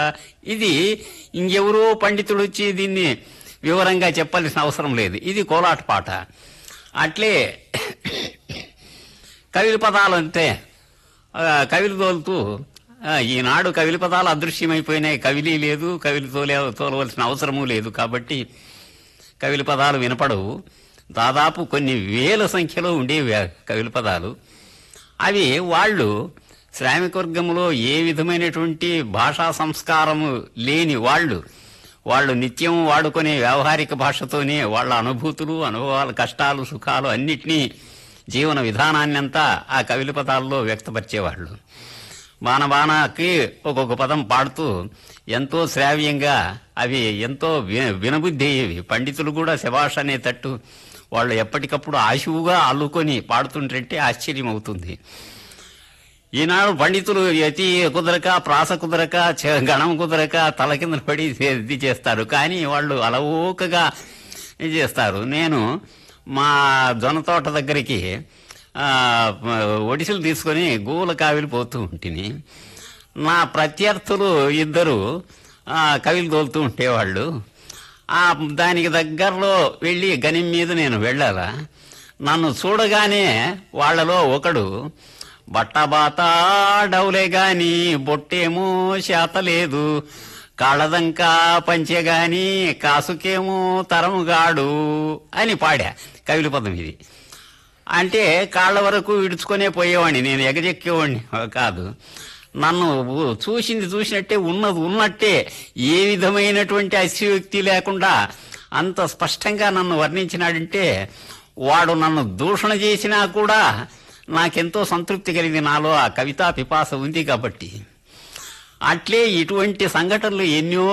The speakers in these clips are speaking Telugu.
ఇది ఇంకెవరో పండితుడు వచ్చి దీన్ని వివరంగా చెప్పాల్సిన అవసరం లేదు ఇది కోలాట పాట అట్లే కవిల పదాలు అంటే ఆ, కవిలు తోలుతూ ఆ, ఈనాడు కవిల పదాలు అదృశ్యమైపోయినాయి కవిలి లేదు కవిలు తోలే తోలవలసిన అవసరము లేదు కాబట్టి కవిల పదాలు వినపడవు దాదాపు కొన్ని వేల సంఖ్యలో ఉండేవి ఆ కవిల పదాలు అవి వాళ్ళు శ్రామిక వర్గంలో ఏ విధమైనటువంటి భాషా సంస్కారము లేని వాళ్ళు వాళ్ళు నిత్యం వాడుకునే వ్యావహారిక భాషతోనే వాళ్ళ అనుభూతులు అనుభవాలు కష్టాలు సుఖాలు అన్నిటినీ జీవన విధానాన్ని అంతా ఆ కవిల పదాల్లో వ్యక్తపరిచేవాళ్ళు బాణబాణకి ఒక్కొక్క పదం పాడుతూ ఎంతో శ్రావ్యంగా అవి ఎంతో వి- వినబుద్ధి అయ్యేవి పండితులు కూడా శభాష్ అనే తట్టు వాళ్ళు ఎప్పటికప్పుడు ఆశువుగా అల్లుకొని పాడుతుంటే ఆశ్చర్యం అవుతుంది ఈనాడు పండితులు యతి కుదరక ప్రాస కుదరక చ- గణం కుదరక తల కింద పడి ఇది చేస్తారు కానీ వాళ్ళు అలవోకగా ఇది చేస్తారు నేను మా జొన్న తోట దగ్గరికి ఆ, ఒడిసెలు తీసుకొని గూల కావిలి పోతూ ఉంటిని నా ప్రత్యర్థులు ఇద్దరు ఆ, కవిలు తోలుతూ ఉండేవాళ్ళు ఆ దానికి దగ్గరలో వెళ్ళి గనిం మీద నేను వెళ్ళాలా నన్ను చూడగానే వాళ్ళలో ఒకడు బట్టబాత డౌలే గాని బొట్టేమో శాత లేదు కాళ్ళదంక పంచె గాని కాసుకేమో తరముగాడు అని పాడా కవిల పదం ఇది అంటే కాళ్ళ వరకు విడుచుకొనే పోయేవాడిని నేను ఎగజెక్కేవాడిని కాదు నన్ను చూసింది చూసినట్టే ఉన్నది ఉన్నట్టే ఏ విధమైనటువంటి అతిశయోక్తి లేకుండా అంత స్పష్టంగా నన్ను వర్ణించినాడంటే వాడు నన్ను దూషణ చేసినా కూడా నాకెంతో సంతృప్తి కలిగింది నాలో ఆ కవితా పిపాస ఉంది కాబట్టి అట్లే ఇటువంటి సంఘటనలు ఎన్నో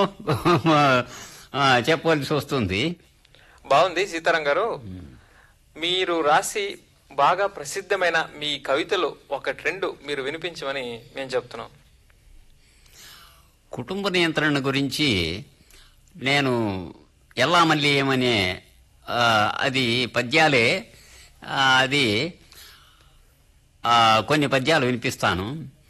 ఆ, చెప్పవలసి వస్తుంది బాగుంది సీతారాం గారు మీరు రాసి బాగా ప్రసిద్ధమైన మీ కవితలు ఒకటి రెండు మీరు వినిపించమని మేము చెప్తున్నాం కుటుంబ నియంత్రణ గురించి నేను ఎలా మళ్ళీ ఏమనే ఆ, అది పద్యాలే ఆ, అది ఆ, కొన్ని పద్యాలు వినిపిస్తాను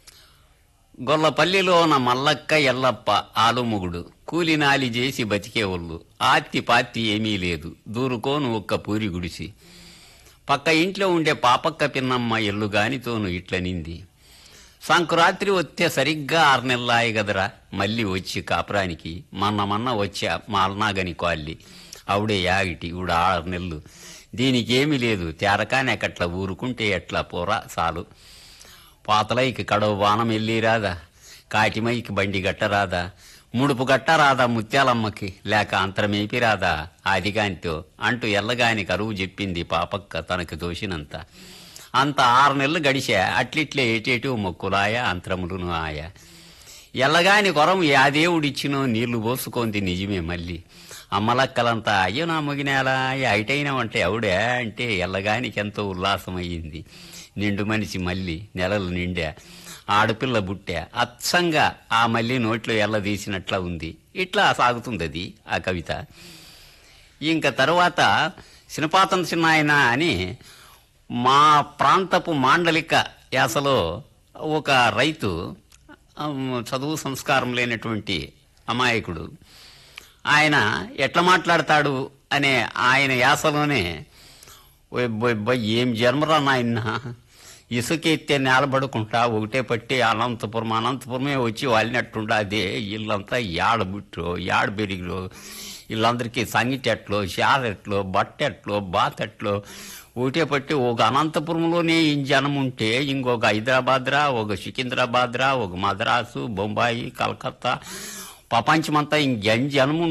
గొల్లపల్లిలోన మల్లక్క ఎల్లప్ప ఆలుముగుడు కూలినాలి చేసి బతికేవాళ్ళు ఆత్తి పాత్తి ఏమీ లేదు దూరుకోను ఒక్క పూరి గుడిసి పక్క ఇంట్లో ఉండే పాపక్క పిన్నమ్మ ఎల్లు గానితోను ఇట్లనింది సంకురాత్రి వస్తే సరిగ్గా ఆరు నెలలాయి గదరా మళ్ళీ వచ్చి కాపురానికి మొన్న మొన్న వచ్చా మాల్నాగని కాల్లి ఆవిడే యాగిటి ఇవిడ ఆరు నెలలు దీనికేమీ లేదు తేరకాని ఎక్కట్లా ఊరుకుంటే ఎట్లా పోరా చాలు పాతలైకి కడవ బాణం వెళ్ళిరాదా కాటిమైకి బండి గట్టరాదా ముడుపు గట్టరాదా ముత్యాలమ్మకి లేక అంతరమేపి రాదా ఆదిగానితో అంటూ ఎల్లగాని కరువు చెప్పింది పాపక్క తనకు దోషినంత అంత ఆరు నెలలు గడిచా అట్లిట్లే ఏటేటు మొక్కులాయ అంతరములును ఆయ ఎల్లగాని కొరం యాదేవుడిచ్చినో నీళ్లు పోసుకుంది నిజమే మళ్ళీ అమ్మలక్కలంతా అయ్యో నా మొగినేలా ఐటైనవంటే అవుడే అంటే ఎల్లగానికి ఎంతో ఉల్లాసమయ్యింది నిండు మనిషి మళ్ళీ నెలలు నిండా ఆడపిల్ల బుట్టా అచ్చంగా ఆ మళ్ళీ నోట్లో ఎల్ల తీసినట్లా ఉంది ఇట్లా సాగుతుంది అది ఆ కవిత ఇంకా తరువాత శినపాతం చిన్నాయన అని మా ప్రాంతపు మాండలిక యాసలో ఒక రైతు ఆమ్, చదువు సంస్కారం లేనటువంటి అమాయకుడు ఆయన ఎట్లా మాట్లాడతాడు అనే ఆయన యాసలోనే "ఓయ్ బోయ్ బోయ్ ఏం జన్మరా నాయన ఇసుకెత్తే నేలబడుకుంటా ఒకటే పట్టి అనంతపురం అనంతపురమే వచ్చి వాలినట్టుండా అదే ఇల్లంతా యాడ బుట్టో యాడ పెరిగిలో వీళ్ళందరికీ సంగిటెట్లో శారెట్లో బట్టెట్లో బాతెట్లో ఒకటే పట్టి ఒక అనంతపురంలోనే ఈ జనం ఉంటే ఇంకొక హైదరాబాద్ రా ఒక సికింద్రాబాద్ రా ఒక మద్రాసు బొంబాయి కలకత్తా ప్రపంచమంతా ఇంకెన్ జనం